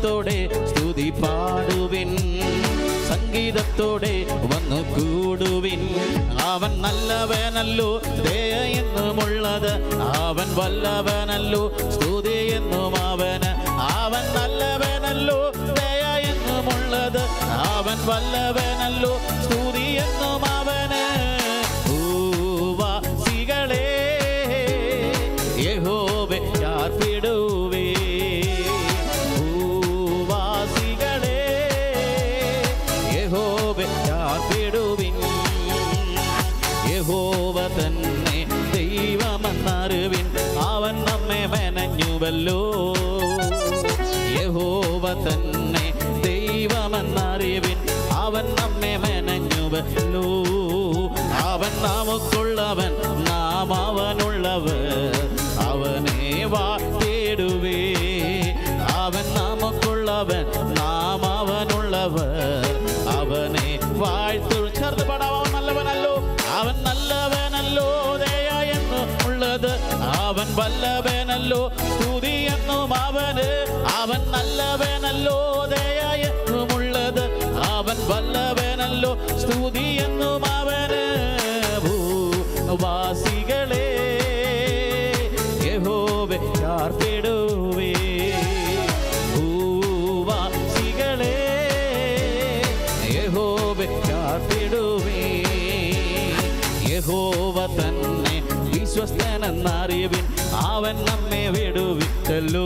സന്തോഷത്തോടെ സ്തുതി പാടുവിൻ സംഗീതത്തോടെ വന്നു കൂടുവിൻ അവൻ നല്ലവനല്ലോ ദയ എന്നുമുള്ളത് അവൻ വല്ലവനല്ലോ സ്തുതി എന്നും അവന് അവൻ നല്ലവനല്ലോ ദയ എന്നുമുള്ളത് അവൻ വല്ലവനല്ലോ സ്തുതി എന്നും അവന് ഭൂവാസികളെ യഹോവെ ചാർപ്പിടുവേ ഭൂവാസികളെ യഹോവെ ചാർപ്പിടുവിൻ യഹോവ തന്നെ ദൈവമെന്നറിവിൻ അവൻ നമ്മെ മെനഞ്ഞുവല്ലോ യഹോവ തന്നെ ദൈവമെന്നറിവിൻ അവൻ നമ്മെ മെനഞ്ഞുവല്ലോ അവൻ നമുക്കുള്ളവൻ നാം അവനുള്ളവർ അവനെ വാട്ടിടുവേ അവൻ നമുക്കുള്ളവൻ നാം അവനുള്ളവർ അവനെ വാഴ്ത്തു ചേർത്ത് പാടാം അവൻ നല്ലവനല്ലോ അവൻ നല്ലവനല്ലോ ദയ എന്ന് ഉള്ളത് അവൻ വല്ലവനല്ലോ സ്തുതി എന്നും അവന് അവൻ നല്ലവനല്ലോ ദയ എന്നുമുള്ളത് അവൻ വല്ലവനല്ലോ സ്തുതി എന്നും അവന് ഭൂവാസികളെ യഹോവെ ചാർത്തിടുവേ ഭൂവാസികളെ യഹോവെ ചാർത്തിടുവേ യഹോവ തന്നെ വിശ്വസ്തനെന്നറിവിൻ അവൻ നമ്മെ വിടുവിച്ചല്ലോ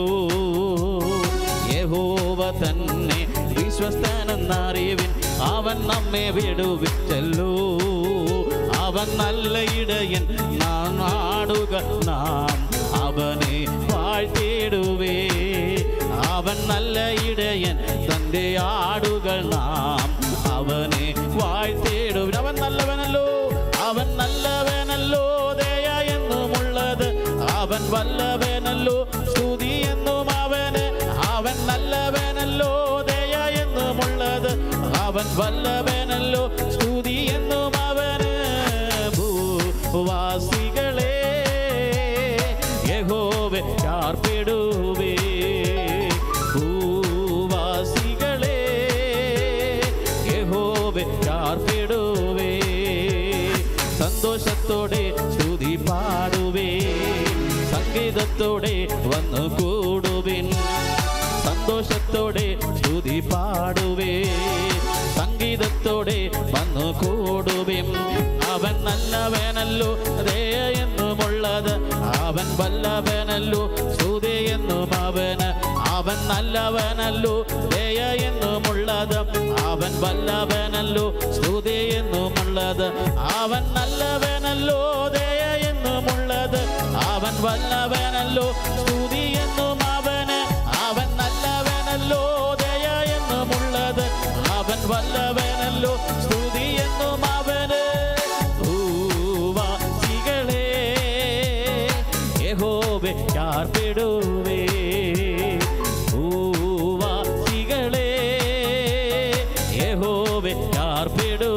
യഹോവ തന്നെ വിശ്വസ്തനെന്നറിവിൻ അവൻ നമ്മെ വിടുവിച്ചല്ലോ അവൻ നല്ല ഇടയൻ നാം നാടുക നാം അവനെ വാഴ്ത്തിടുവേ അവൻ നല്ല ഇടയൻ തൻ്റെ ആടുകൾ നാം അവനെ വാഴ്ത്തിടുവിൻ അവൻ നല്ലവനല്ലോ അവൻ നല്ലവനല്ലോ ദയ എന്നുമുള്ളത് അവൻ വല്ലവനല്ലോ സ്തുതി എന്നും അവന് അവൻ നല്ലവനല്ലോ ദയ എന്നുമുള്ളത് അവൻ വല്ലവനല്ലോ സ്തുതി എന്നും അവന് ഭൂവാസികളെ യഹോവെ ചാർപ്പിടുവേ ഭൂവാസികളെ യഹോവെ ചാർപ്പിടുവേ സന്തോഷത്തോടെ സ്തുതി പാടുവേ സംഗീതത്തോടെ വന്നു കൂടുവിൻ സന്തോഷത്തോടെ സ്തുതി പാടുവേ സംഗീതത്തോടെ വന്നു കൂടുവിൻ അവൻ നല്ലവനല്ലോ ദയ എന്നുമുള്ളത് അവൻ വല്ലവനല്ലോ സ്തുതി എന്നും അവന് അവൻ നല്ലവനല്ലോ ദയ എന്നുമുള്ളത് അവൻ വല്ലവനല്ലോ സ്തുതി എന്നുമുള്ളത് അവൻ നല്ലവനല്ലോ ദയ എന്നുമുള്ളത് അവൻ വല്ലവനല്ലോ സ്തുതി എന്നും അവന് അവൻ നല്ലവനല്ലോ ദയ എന്നുമുള്ളത് അവൻ വല്ലവനല്ലോ സ്തുതി എന്നും അവന് ഭൂവാസികളെ യഹോവെ ചാർപ്പിടുവേ ഭൂവാസികളെ യഹോവെ ചാർപ്പിടുവേ